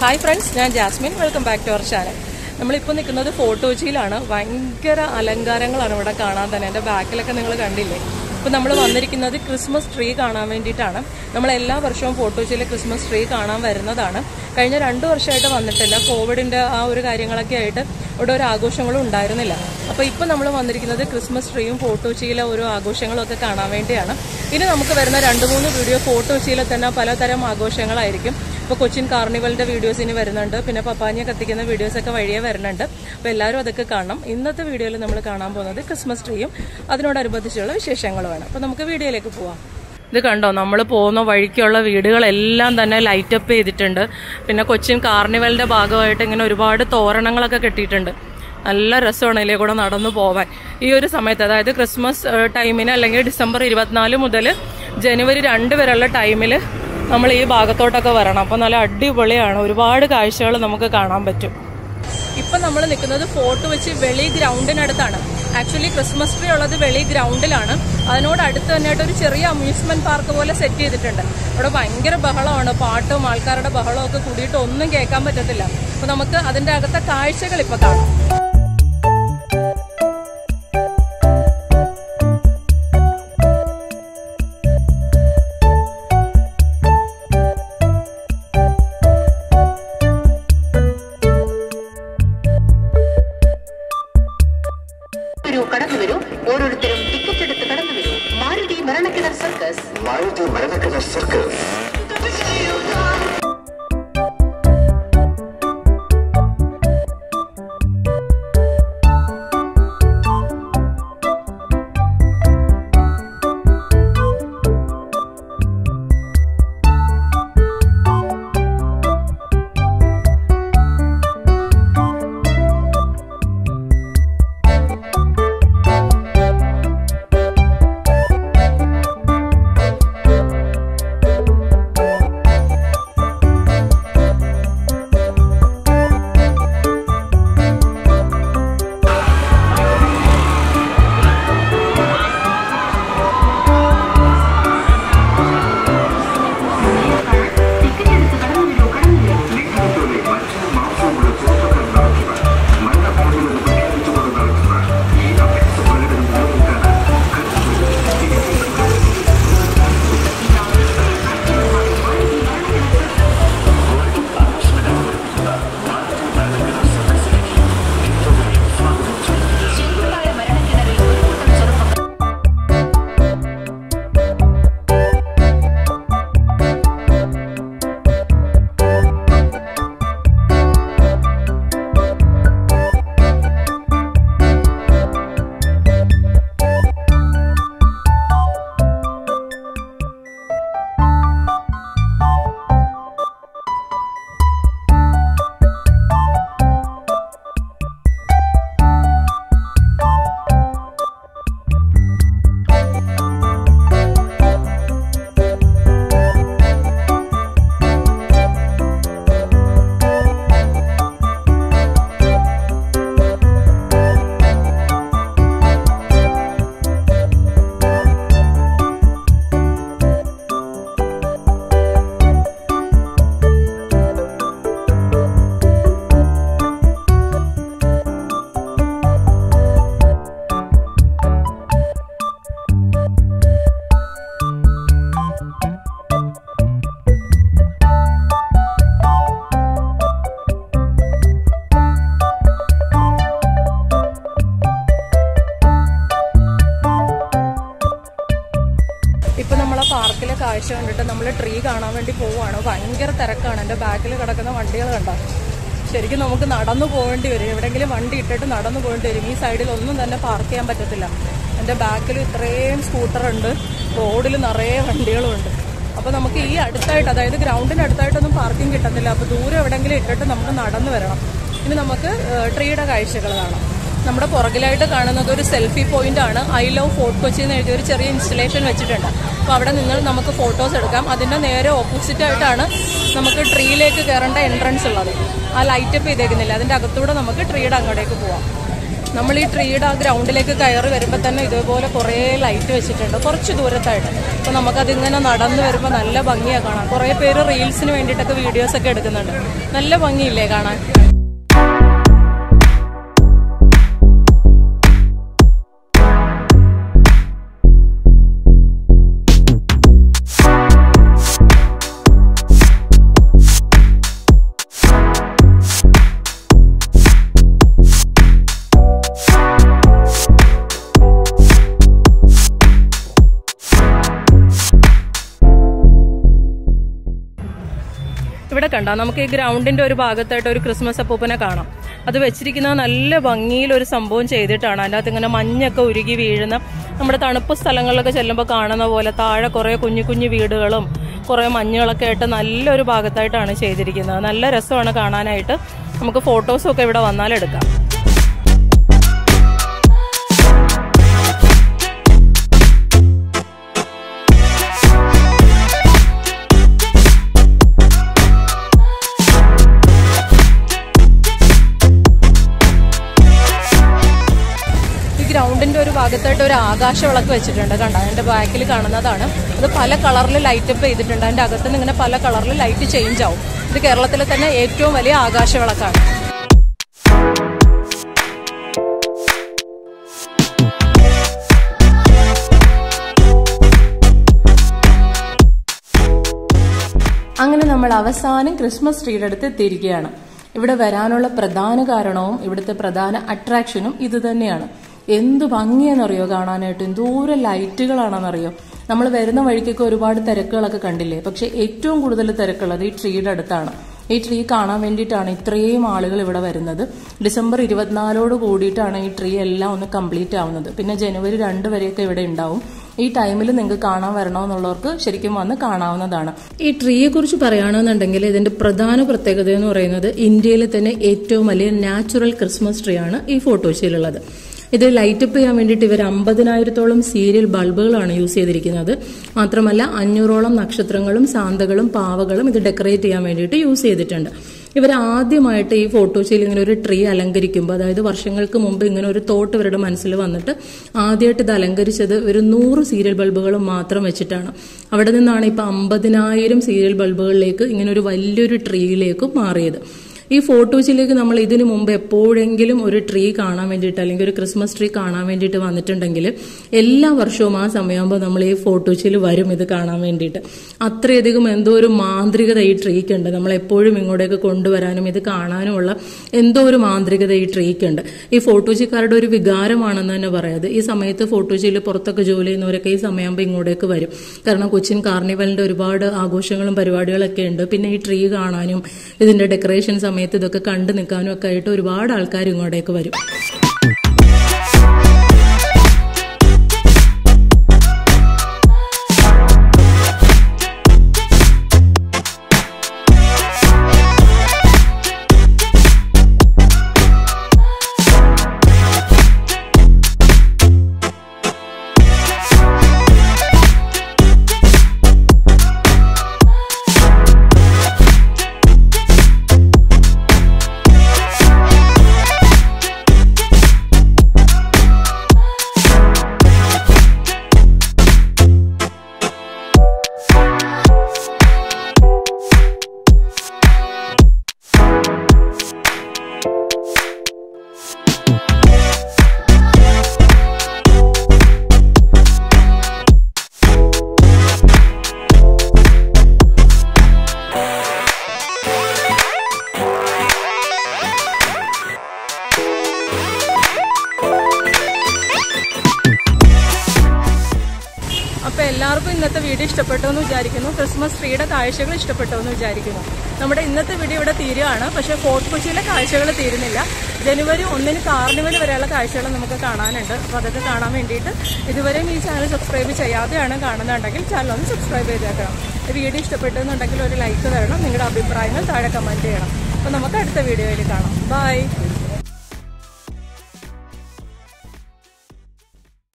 hi friends ഞാൻ Jasmine welcome back to our channel നമ്മളിപ്പോൾ നിൽക്കുന്നത് ഫോർട്ട് കൊച്ചിയിലാണ് ഭയങ്കര അലങ്കാരങ്ങളാണ് ഇവിടെ കാണാൻ തന്നെ എൻ്റെ ബാക്കിലൊക്കെ നിങ്ങൾ കണ്ടില്ലേ ഇപ്പോൾ നമ്മൾ വന്നിരിക്കുന്നത് ക്രിസ്മസ് ട്രീ കാണാൻ വേണ്ടിയിട്ടാണ് നമ്മൾ എല്ലാ വർഷവും ഫോർട്ട് കൊച്ചിയിലെ ക്രിസ്മസ് ട്രീ കാണാൻ വരുന്നതാണ് കഴിഞ്ഞ രണ്ട് വർഷമായിട്ട് വന്നിട്ടില്ല കോവിഡിൻ്റെ ആ ഒരു കാര്യങ്ങളൊക്കെ ആയിട്ട് ഇവിടെ ഒരു ആഘോഷങ്ങളും ഉണ്ടായിരുന്നില്ല അപ്പോൾ ഇപ്പോൾ നമ്മൾ വന്നിരിക്കുന്നത് ക്രിസ്മസ് ട്രീയും ഫോർട്ട് കൊച്ചിയിലെ ഓരോ ആഘോഷങ്ങളും ഒക്കെ കാണാൻ വേണ്ടിയാണ് ഇനി നമുക്ക് വരുന്ന രണ്ട് മൂന്ന് വീഡിയോ ഫോർട്ട് കൊച്ചിയിലെ തന്നെ പലതരം ആഘോഷങ്ങളായിരിക്കും ഇപ്പോൾ കൊച്ചിൻ കാർണിവലിന്റെ വീഡിയോസ് ഇനി വരുന്നുണ്ട് പിന്നെ പപ്പാനിയെ കത്തിക്കുന്ന വീഡിയോസ് ഒക്കെ വഴിയെ വരുന്നുണ്ട് അപ്പോൾ എല്ലാവരും അതൊക്കെ കാണണം ഇന്നത്തെ വീഡിയോയിൽ നമ്മൾ കാണാൻ പോകുന്നത് ക്രിസ്മസ് ട്രീയും അതിനോടനുബന്ധിച്ചുള്ള വിശേഷങ്ങളുമാണ് അപ്പോൾ നമുക്ക് വീഡിയോയിലേക്ക് പോവാം ഇത് കണ്ടോ നമ്മൾ പോകുന്ന വഴിക്കുള്ള വീടുകളെല്ലാം തന്നെ ലൈറ്റ് അപ്പ് ചെയ്തിട്ടുണ്ട് പിന്നെ കൊച്ചിൻ കാർണിവലിന്റെ ഭാഗമായിട്ട് ഇങ്ങനെ ഒരുപാട് തോരണങ്ങളൊക്കെ കെട്ടിയിട്ടുണ്ട് നല്ല രസമാണ് ഇതിലേ കൂടെ നടന്നു പോവാൻ ഈ ഒരു സമയത്ത് അതായത് ക്രിസ്മസ് ഏഹ്, ടൈമിന് അല്ലെങ്കിൽ ഡിസംബർ ഇരുപത്തിനാല് മുതൽ ജനുവരി രണ്ട് വരെയുള്ള ടൈമിൽ നമ്മൾ ഈ ഭാഗത്തോട്ടൊക്കെ വരണം അപ്പോൾ നല്ല അടിപൊളിയാണ് ഒരുപാട് കാഴ്ചകൾ നമുക്ക് കാണാൻ പറ്റും ഇപ്പം നമ്മൾ നിൽക്കുന്നത് ഫോർട്ട് വെച്ച് വെളി ഗ്രൗണ്ടിനടുത്താണ് ആക്ച്വലി ക്രിസ്മസ് ട്രീ ഉള്ളത് വെളി ഗ്രൗണ്ടിലാണ് അതിനോട് അടുത്ത് തന്നെയായിട്ട് ഒരു ചെറിയ അമ്യൂസ്മെന്റ് പാർക്ക് പോലെ സെറ്റ് ചെയ്തിട്ടുണ്ട് അവിടെ ഭയങ്കര ബഹളമാണ് പാട്ടും ആൾക്കാരുടെ ബഹളവും ഒക്കെ കൂടിയിട്ട് ഒന്നും കേൾക്കാൻ പറ്റത്തില്ല അപ്പൊ നമുക്ക് അതിന്റെ അകത്തെ കാഴ്ചകൾ ഇപ്പൊ കാണാം വരൂ കടന്നു വരൂ ഓരോരുത്തരും ടിക്കറ്റ് എടുത്ത് കടന്നു വരൂ മാരുതി മരണക്കിണർ സർക്കസ് മാരുതി മരണക്കിണർ സർക്കസ് ടിക്കറ്റ് എടുത്ത് കടന്നു വരൂ കടന്നു വരൂ നിങ്ങളുടെ മനുഷ്യനും മാംസമുള്ള ചെറുപ്പക്കാർ നടത്തുക നല്ല ഫോണിൽ പ്രഖ്യാപിച്ചുകൊണ്ട് നടത്തുക ഈ അപേക്ഷ പലരും നിലനിൽക്കാൻ ചെങ്കുത്തായ മരണക്കിണറിൽ ഒരു കൂട്ടം ചെറുപ്പക്കാർ ഇപ്പൊ നമ്മളെ പാർക്കിലെ കാഴ്ച കണ്ടിട്ട് നമ്മൾ ട്രീ കാണാൻ വേണ്ടി പോവുകയാണ് ഭയങ്കര തിരക്കാണ് എൻ്റെ ബാക്കിൽ കിടക്കുന്ന വണ്ടികൾ കണ്ടോ ശരിക്കും നമുക്ക് നടന്നു പോകേണ്ടി വരും എവിടെയെങ്കിലും വണ്ടി ഇട്ടിട്ട് നടന്നു പോകേണ്ടി വരും ഈ സൈഡിൽ ഒന്നും തന്നെ പാർക്ക് ചെയ്യാൻ പറ്റത്തില്ല എൻ്റെ ബാക്കിൽ ഇത്രയും സ്കൂട്ടർ ഉണ്ട് റോഡിൽ നിറയെ വണ്ടികളും ഉണ്ട് അപ്പോൾ നമുക്ക് ഈ അടുത്തായിട്ട് അതായത് ഗ്രൗണ്ടിന് അടുത്തായിട്ടൊന്നും പാർക്കിംഗ് കിട്ടത്തില്ല അപ്പോൾ ദൂരെ എവിടെയെങ്കിലും ഇട്ടിട്ട് നമുക്ക് നടന്നു വരണം ഇനി നമുക്ക് ഏഹ്, ട്രീയുടെ കാഴ്ചകൾ കാണാം നമ്മുടെ പുറകിലായിട്ട് കാണുന്നത് ഒരു സെൽഫി പോയിന്റ് ആണ് ഐ ലവ് ഫോർട്ട് കൊച്ചി എന്ന് എഴുതിയ ഒരു ചെറിയ ഇൻസ്റ്റലേഷൻ വെച്ചിട്ടുണ്ട് അപ്പോൾ അവിടെ നിങ്ങൾ നമുക്ക് ഫോട്ടോസ് എടുക്കാം അതിൻ്റെ നേരെ ഓപ്പോസിറ്റ് ആയിട്ടാണ് നമുക്ക് ട്രീയിലേക്ക് കയറേണ്ട എൻട്രൻസ് ഉള്ളത് ആ ലൈറ്റ് അപ്പ് ചെയ്തേക്കുന്നില്ല അതിൻ്റെ അകത്തൂടെ നമുക്ക് ട്രീയുടെ അങ്ങോട്ടേക്ക് പോവാം നമ്മൾ ഈ ട്രീയുടെ ആ ഗ്രൗണ്ടിലേക്ക് കയറി വരുമ്പോൾ തന്നെ ഇതേപോലെ കുറേ ലൈറ്റ് വെച്ചിട്ടുണ്ട് കുറച്ച് ദൂരത്തായിട്ട് അപ്പോൾ നമുക്കതിങ്ങനെ നടന്നു വരുമ്പോൾ നല്ല ഭംഗിയാണ് കാണാൻ കുറേ പേര് റീൽസിന് വേണ്ടിയിട്ടൊക്കെ വീഡിയോസൊക്കെ എടുക്കുന്നുണ്ട് നല്ല ഭംഗിയില്ലേ കാണാൻ ഇവിടെ കണ്ടോ നമുക്ക് ഈ ഗ്രൗണ്ടിന്റെ ഒരു ഭാഗത്തായിട്ട് ഒരു ക്രിസ്മസ് അപ്പൂപ്പനെ കാണാം അത് വെച്ചിരിക്കുന്നത് നല്ല ഭംഗിയിൽ ഒരു സംഭവം ചെയ്തിട്ടാണ് അതിൻ്റെ അകത്ത് ഇങ്ങനെ മഞ്ഞൊക്കെ ഉരുകി വീഴുന്ന നമ്മുടെ തണുപ്പ് സ്ഥലങ്ങളിലൊക്കെ ചെല്ലുമ്പോൾ കാണുന്ന പോലെ താഴെ കുറേ കുഞ്ഞു കുഞ്ഞു വീടുകളും കുറേ മഞ്ഞുകളൊക്കെ ആയിട്ട് നല്ലൊരു ഭാഗത്തായിട്ടാണ് ചെയ്തിരിക്കുന്നത് നല്ല രസമാണ് കാണാനായിട്ട് നമുക്ക് ഫോട്ടോസും ഒക്കെ ഇവിടെ വന്നാലെടുക്കാം ഈ ഗ്രൗണ്ടിന്റെ ഒരു ഭാഗത്തായിട്ട് ഒരു ആകാശ വിളക്ക് വെച്ചിട്ടുണ്ട് കണ്ടോ അതിന്റെ ബാക്കിൽ കാണുന്നതാണ് അത് പല കളറിൽ ലൈറ്റ് അപ്പ് ചെയ്തിട്ടുണ്ട് അതിന്റെ അകത്ത് നിന്ന് ഇങ്ങനെ പല കളറിൽ ലൈറ്റ് ചേഞ്ച് ആവും ഇത് കേരളത്തിലെ തന്നെ ഏറ്റവും വലിയ ആകാശ വിളക്കാണ് അങ്ങനെ നമ്മൾ അവസാനം ക്രിസ്മസ് ട്രീയുടെ അടുത്ത് എത്തിയിരിക്കുകയാണ് ഇവിടെ വരാനുള്ള പ്രധാന കാരണവും ഇവിടുത്തെ പ്രധാന അട്രാക്ഷനും ഇത് തന്നെയാണ് എന്ത് ഭംഗിയാണെന്നറിയോ കാണാനായിട്ട് എന്തോരം ലൈറ്റുകളാണെന്നറിയോ നമ്മൾ വരുന്ന വഴിക്കൊക്കെ ഒരുപാട് തിരക്കുകളൊക്കെ കണ്ടില്ലേ പക്ഷെ ഏറ്റവും കൂടുതൽ തിരക്കുള്ളത് ഈ ട്രീയുടെ അടുത്താണ് ഈ ട്രീ കാണാൻ വേണ്ടിയിട്ടാണ് ഇത്രയും ആളുകൾ ഇവിടെ വരുന്നത് ഡിസംബർ ഇരുപത്തിനാലോട് കൂടിയിട്ടാണ് ഈ ട്രീ എല്ലാം ഒന്ന് കംപ്ലീറ്റ് ആവുന്നത് പിന്നെ ജനുവരി രണ്ട് വരെയൊക്കെ ഇവിടെ ഉണ്ടാവും ഈ ടൈമിൽ നിങ്ങൾക്ക് കാണാൻ വരണമെന്നുള്ളവർക്ക് ശരിക്കും വന്ന് കാണാവുന്നതാണ് ഈ ട്രീയെ കുറിച്ച് പറയുകയാണെന്നുണ്ടെങ്കിൽ ഇതിന്റെ പ്രധാന പ്രത്യേകത എന്ന് പറയുന്നത് ഇന്ത്യയിലെ തന്നെ ഏറ്റവും വലിയ നാച്ചുറൽ ക്രിസ്മസ് ട്രീ ആണ് ഈ ഫോട്ടോസിലുള്ളത് ഇത് ലൈറ്റ് അപ്പ് ചെയ്യാൻ വേണ്ടിയിട്ട് ഇവർ അമ്പതിനായിരത്തോളം സീരിയൽ ബൾബുകളാണ് യൂസ് ചെയ്തിരിക്കുന്നത് മാത്രമല്ല അഞ്ഞൂറോളം നക്ഷത്രങ്ങളും സാന്തകളും പാവകളും ഇത് ഡെക്കറേറ്റ് ചെയ്യാൻ വേണ്ടിയിട്ട് യൂസ് ചെയ്തിട്ടുണ്ട് ഇവർ ആദ്യമായിട്ട് ഈ ഫോട്ടോസിൽ ഇങ്ങനെ ഒരു ട്രീ അലങ്കരിക്കുമ്പോൾ അതായത് വർഷങ്ങൾക്ക് മുമ്പ് ഇങ്ങനെ ഒരു തോട്ട് ഇവരുടെ മനസ്സിൽ വന്നിട്ട് ആദ്യമായിട്ട് ഇത് അലങ്കരിച്ചത് ഒരു നൂറ് സീരിയൽ ബൾബുകൾ മാത്രം വെച്ചിട്ടാണ് അവിടെ നിന്നാണ് ഇപ്പൊ അമ്പതിനായിരം സീരിയൽ ബൾബുകളിലേക്ക് ഇങ്ങനെ ഒരു വലിയൊരു ട്രീയിലേക്ക് മാറിയത് ഈ ഫോട്ടോസിലേക്ക് നമ്മൾ ഇതിനു മുമ്പ് എപ്പോഴെങ്കിലും ഒരു ട്രീ കാണാൻ വേണ്ടിയിട്ട് അല്ലെങ്കിൽ ഒരു ക്രിസ്മസ് ട്രീ കാണാൻ വേണ്ടിയിട്ട് വന്നിട്ടുണ്ടെങ്കിൽ എല്ലാ വർഷവും ആ സമയമാകുമ്പോൾ നമ്മൾ ഈ ഫോട്ടോസിൽ വരും ഇത് കാണാൻ വേണ്ടിയിട്ട് അത്രയധികം എന്തോ ഒരു മാന്ത്രികത ഈ ട്രീക്ക് ഉണ്ട് നമ്മൾ എപ്പോഴും ഇങ്ങോട്ടേക്ക് കൊണ്ടുവരാനും ഇത് കാണാനുമുള്ള എന്തോ ഒരു മാന്ത്രികത ഈ ട്രീക്ക് ഉണ്ട് ഈ ഫോട്ടോജിക്കാരുടെ ഒരു വികാരമാണെന്ന് തന്നെ പറയാത് ഈ സമയത്ത് ഫോട്ടോജിയിൽ പുറത്തൊക്കെ ജോലി ചെയ്യുന്നവരൊക്കെ ഈ സമയമാകുമ്പോൾ ഇങ്ങോട്ടേക്ക് വരും കാരണം കൊച്ചിൻ കാർണിവലിന്റെ ഒരുപാട് ആഘോഷങ്ങളും പരിപാടികളൊക്കെ ഉണ്ട് പിന്നെ ഈ ട്രീ കാണാനും ഇതിന്റെ ഡെക്കറേഷൻ സമയത്ത് ഇതൊക്കെ കണ്ടു നിൽക്കാനും ഒക്കെ ആയിട്ട് ഒരുപാട് ആൾക്കാർ ഇങ്ങോട്ടേക്ക് വരും അപ്പൊ എല്ലാവർക്കും ഇന്നത്തെ വീഡിയോ ഇഷ്ടപ്പെട്ടു എന്ന് വിചാരിക്കുന്നു ക്രിസ്മസ് ട്രീയുടെ കാഴ്ചകൾ ഇഷ്ടപ്പെട്ടു എന്ന് വിചാരിക്കുന്നു നമ്മുടെ ഇന്നത്തെ വീഡിയോ ഇവിടെ തീരുകയാണ് പക്ഷേ ഫോർട്ട് കൊച്ചിയിലെ കാഴ്ചകൾ തീരുന്നില്ല ജനുവരി ഒന്നിന് കാർണിവൽ വരെയുള്ള കാഴ്ചകൾ നമുക്ക് കാണാനുണ്ട് അപ്പോൾ അതൊക്കെ കാണാൻ വേണ്ടിയിട്ട് ഇതുവരെയും ഈ ചാനൽ സബ്സ്ക്രൈബ് ചെയ്യാതെയാണ് കാണുന്നുണ്ടെങ്കിൽ ചാനൽ ഒന്ന് സബ്സ്ക്രൈബ് ചെയ്തേക്കണം വീഡിയോ ഇഷ്ടപ്പെട്ടെന്നുണ്ടെങ്കിൽ ഒരു ലൈക്ക് തരണം നിങ്ങളുടെ അഭിപ്രായങ്ങൾ താഴെ കമന്റ് ചെയ്യണം അപ്പോൾ നമുക്ക് അടുത്ത വീഡിയോയിൽ കാണാം ബൈ